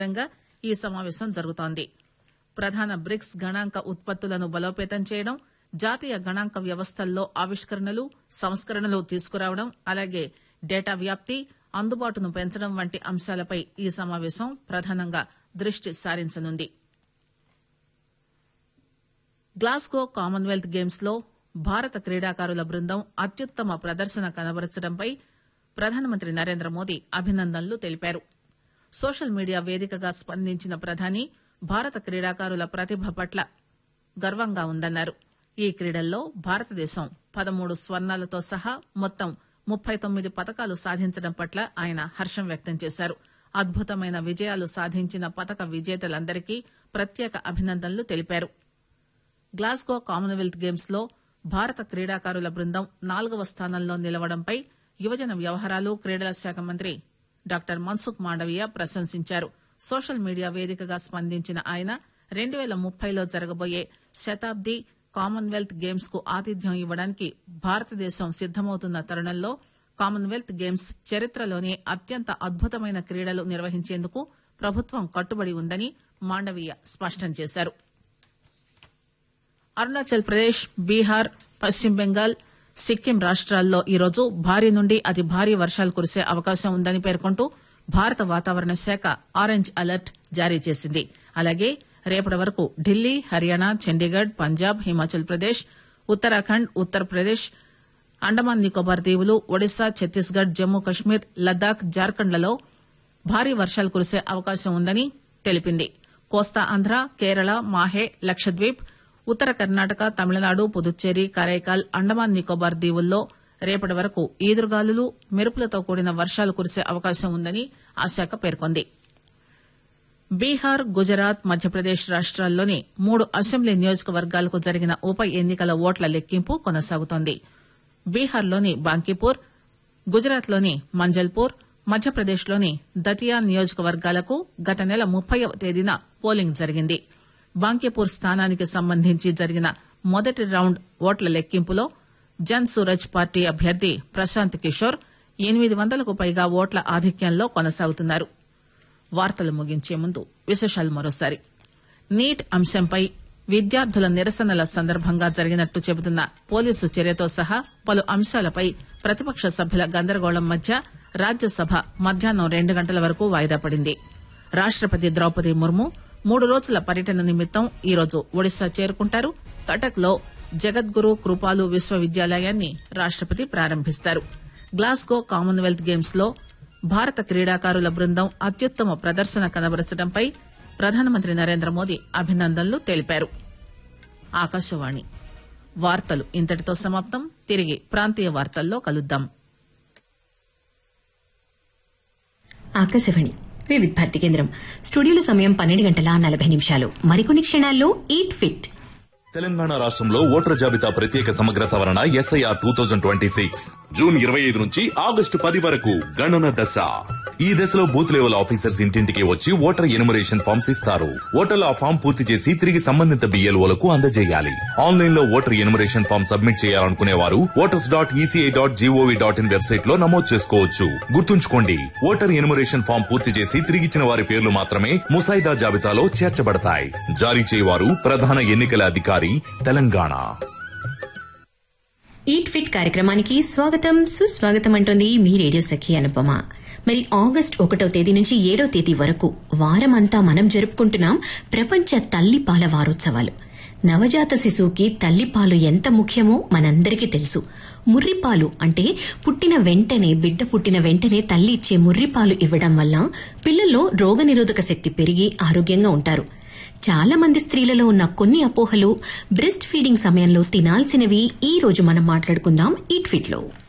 ంగా ఈ సమావేశం జరుగుతోంది ప్రధాన బ్రిక్స్ గణాంక ఉత్పత్తులను బలోపేతం చేయడం జాతీయ గణాంక వ్యవస్థల్లో ఆవిష్కరణలు సంస్కరణలు తీసుకురావడం అలాగే డేటా వ్యాప్తి అందుబాటును పెంచడం వంటి అంశాలపై ఈ సమావేశం ప్రధానంగా దృష్టి సారించనుంది గ్లాస్గో కామన్వెల్త్ గేమ్స్ లో భారత క్రీడాకారుల బృందం అత్యుత్తమ ప్రదర్శన కనబరచడంపై ప్రధానమంత్రి నరేంద్ర మోదీ అభినందనలు తెలిపారు సోషల్ మీడియా వేదికగా స్పందించిన ప్రధాని భారత క్రీడాకారుల ప్రతిభ పట్ల గర్వంగా ఉందన్నారు ఈ క్రీడల్లో భారతదేశం పదమూడు స్వర్ణాలతో సహా మొత్తం ముప్పై తొమ్మిది పతకాలు సాధించడం పట్ల ఆయన హర్షం వ్యక్తం చేశారు అద్భుతమైన విజయాలు సాధించిన పతక విజేతలందరికీ ప్రత్యేక అభినందనలు తెలిపారు గ్లాస్గో కామన్వెల్త్ గేమ్స్ లో భారత క్రీడాకారుల బృందం నాలుగవ స్థానంలో నిలవడంపై యువజన వ్యవహారాలు క్రీడల శాఖ మంత్రి డాక్టర్ మన్సుఖ్ మాండవీయ ప్రశంసించారు సోషల్ మీడియా వేదికగా స్పందించిన ఆయన రెండు పేల ముప్పైలో జరగబోయే శతాబ్ది కామన్వెల్త్ గేమ్స్ కు ఆతిథ్యం ఇవ్వడానికి భారతదేశం సిద్దమవుతున్న తరుణంలో కామన్వెల్త్ గేమ్స్ చరిత్రలోనే అత్యంత అద్భుతమైన క్రీడలు నిర్వహించేందుకు ప్రభుత్వం కట్టుబడి ఉందని మాండవీయ స్పష్టం చేశారు అరుణాచల్ ప్రదేశ్ బీహార్ పశ్చిమ బెంగాల్ సిక్కిం రాష్ట్రాల్లో ఈరోజు భారీ నుండి అతి భారీ వర్షాలు కురిసే అవకాశం ఉందని పేర్కొంటూ భారత వాతావరణ శాఖ ఆరెంజ్ అలర్ట్ జారీ చేసింది అలాగే రేపటి వరకు ఢిల్లీ హర్యానా చండీగఢ్ పంజాబ్ హిమాచల్ ప్రదేశ్ ఉత్తరాఖండ్ ఉత్తరప్రదేశ్ అండమాన్ నికోబార్ దీవులు ఒడిశా ఛత్తీస్గఢ్ జమ్మూ కశ్మీర్ లద్దాఖ్ జార్ఖండ్లలో భారీ వర్షాలు కురిసే అవకాశం ఉందని తెలిపింది కోస్తా ఆంధ్ర కేరళ మాహే లక్షద్వీప్ ఉత్తర కర్ణాటక తమిళనాడు పుదుచ్చేరి కరైకాల్ అండమాన్ నికోబార్ దీవుల్లో రేపటి వరకు ఈదురుగాలులు మెరుపులతో కూడిన వర్షాలు కురిసే అవకాశం ఉందని ఆ శాఖ పేర్కొంది బీహార్ గుజరాత్ మధ్యప్రదేశ్ రాష్ట్రాల్లోని మూడు అసెంబ్లీ నియోజకవర్గాలకు జరిగిన ఉప ఎన్నికల ఓట్ల లెక్కింపు కొనసాగుతోంది బీహార్లోని బాంకీపూర్ గుజరాత్లోని మంజల్పూర్ మధ్యప్రదేశ్లోని దతియా నియోజకవర్గాలకు గత నెల ముప్పైవ తేదీన పోలింగ్ జరిగింది బాంకీపూర్ స్థానానికి సంబంధించి జరిగిన మొదటి రౌండ్ ఓట్ల లెక్కింపులో జన్ సూరజ్ పార్టీ అభ్యర్థి ప్రశాంత్ కిషోర్ ఎనిమిది వందలకు పైగా ఓట్ల ఆధిక్యంలో కొనసాగుతున్నారు వార్తలు ముగించే ముందు విశేషాలు మరోసారి నీట్ అంశంపై విద్యార్థుల నిరసనల సందర్భంగా జరిగినట్టు చెబుతున్న పోలీసు చర్యతో సహా పలు అంశాలపై ప్రతిపక్ష సభ్యుల గందరగోళం మధ్య రాజ్యసభ మధ్యాహ్నం రెండు గంటల వరకు వాయిదా పడింది రాష్టపతి ద్రౌపది ముర్ము మూడు రోజుల పర్యటన నిమిత్తం ఈరోజు ఒడిశా చేరుకుంటారు కటక్ లో జగద్గురు కృపాలు విశ్వవిద్యాలయాన్ని రాష్టపతి ప్రారంభిస్తారు గ్లాస్గో కామన్వెల్త్ గేమ్స్ లో భారత క్రీడాకారుల బృందం అత్యుత్తమ ప్రదర్శన కనబరచడంపై ప్రధానమంత్రి నరేంద్ర మోదీ అభినందనలు తెలిపారు ఆకాశవాణి వార్తలు ఇంతటితో సమాప్తం తిరిగి ప్రాంతీయ వార్తల్లో కలుద్దాం ఆకాశవాణి వివిధ భారతి కేంద్రం స్టూడియోలో సమయం పన్నెండు గంటల నలభై నిమిషాలు మరికొన్ని క్షణాల్లో ఈట్ ఫిట్ తెలంగాణ రాష్ట్రంలో ఓటర్ జాబితా ప్రత్యేక సమగ్ర సవరణ SIR two thousand twenty six June ఇరవై ఐదు నుంచి ఆగస్టు పది వరకు గణన దశ ఈ దశలో బూత్ లెవెల్ ఆఫీసర్స్ ఇంటింటికి వచ్చి ఓటర్ ఎనుమరేషన్ ఫామ్స్ ఇస్తారు ఓటర్లు ఆ ఫామ్ పూర్తి చేసి తిరిగి సంబంధిత బిఎల్ఓలకు అందజేయాలి ఆన్లైన్ లో ఓటర్ ఎనుమరేషన్ ఫామ్ సబ్మిట్ చేయాలనుకునే వారు voters dot ECI dot GOV dot in website లో నమోదు చేసుకోవచ్చు గుర్తుంచుకోండి ఓటర్ ఎనుమరేషన్ ఫామ్ పూర్తి చేసి తిరిగిచ్చిన వారి పేర్లు మాత్రమే ముసాయిదా జాబితాలో చేర్చబడతాయి జారీ చేయవారు ప్రధాన ఎన్నికల అధికారి తెలంగాణ ఈట్ ఫిట్ కార్యక్రమానికి స్వాగతం సుస్వాగతం అంటోంది మీ రేడియో సఖి అనుపమ మరి ఆగస్ట్ ఒకటవ తేదీ నుంచి ఏడవ తేదీ వరకు వారమంతా మనం జరుపుకుంటున్నాం ప్రపంచ తల్లిపాల వారోత్సవాలు నవజాత శిశువుకి తల్లిపాలు ఎంత ముఖ్యమో మనందరికీ తెలుసు ముర్రిపాలు అంటే పుట్టిన వెంటనే బిడ్డ పుట్టిన వెంటనే తల్లి ఇచ్చే ముర్రిపాలు ఇవ్వడం వల్ల పిల్లల్లో రోగనిరోధక శక్తి పెరిగి ఆరోగ్యంగా ఉంటారు చాలా మంది స్త్రీలలో ఉన్న కొన్ని అపోహలు బ్రెస్ట్ ఫీడింగ్ సమయంలో తినాల్సినవి ఈ రోజు మనం మాట్లాడుకుందాం ఈట్ ఫిట్ లో